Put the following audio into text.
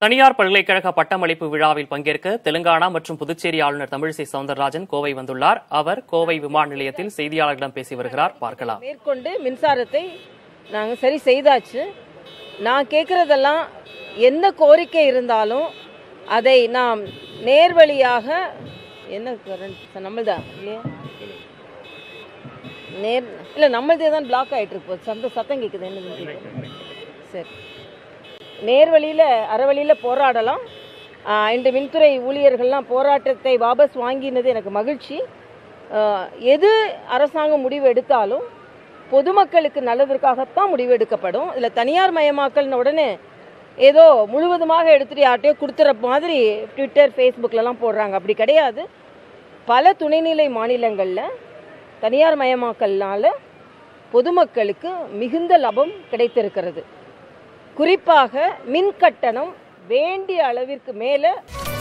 தனியார் பல்கலைக்கழக பட்டமளிப்பு விழாவில் பங்கேற்க தெலுங்கானா மற்றும் புதுச்சேரி ஆளுநர் தமிழிசை சவுந்தரராஜன் கோவை வந்துள்ளார் அவர் கோவை விமான நிலையத்தில் செய்தியாளர்களிடம் பேசி வருகிறார் பார்க்கலாம் மேற்கொண்டு மின்சாரத்தை நாங்கள் சரி செய்தாச்சு நான் கேட்குறதெல்லாம் என்ன கோரிக்கை இருந்தாலும் அதை நாம் நேர்வழியாக என்ன கரண்ட் நம்மள்தான் இல்லையா நேர் இல்லை நம்மளதே தான் பிளாக் ஆகிட்டு இருக்கு சந்த சத்தம் கேட்குது என்ன சரி நேர்வழியில் அறவழியில் போராடலாம் ஆஹ் இன்று மின்துறை ஊழியர்கள்லாம் போராட்டத்தை வாபஸ் வாங்கினது எனக்கு மகிழ்ச்சி ஆஹ் எது அரசாங்கம் முடிவு எடுத்தாலும் பொதுமக்களுக்கு நல்லதற்காகத்தான் முடிவு எடுக்கப்படும் இதில் தனியார் மயமாக்கல்ன உடனே ஏதோ முழுவதுமாக எடுத்துட்டு யார்ட்டையோ கொடுத்துற மாதிரி ட்விட்டர் ஃபேஸ்புக்லலாம் போடுறாங்க அப்படி கிடையாது பல துணைநிலை மாநிலங்களில் தனியார் மயமாக்கல்னால பொதுமக்களுக்கு மிகுந்த லாபம் கிடைத்திருக்கிறது குறிப்பாக மின் கட்டணம் வேண்டிய அளவிற்கு மேலே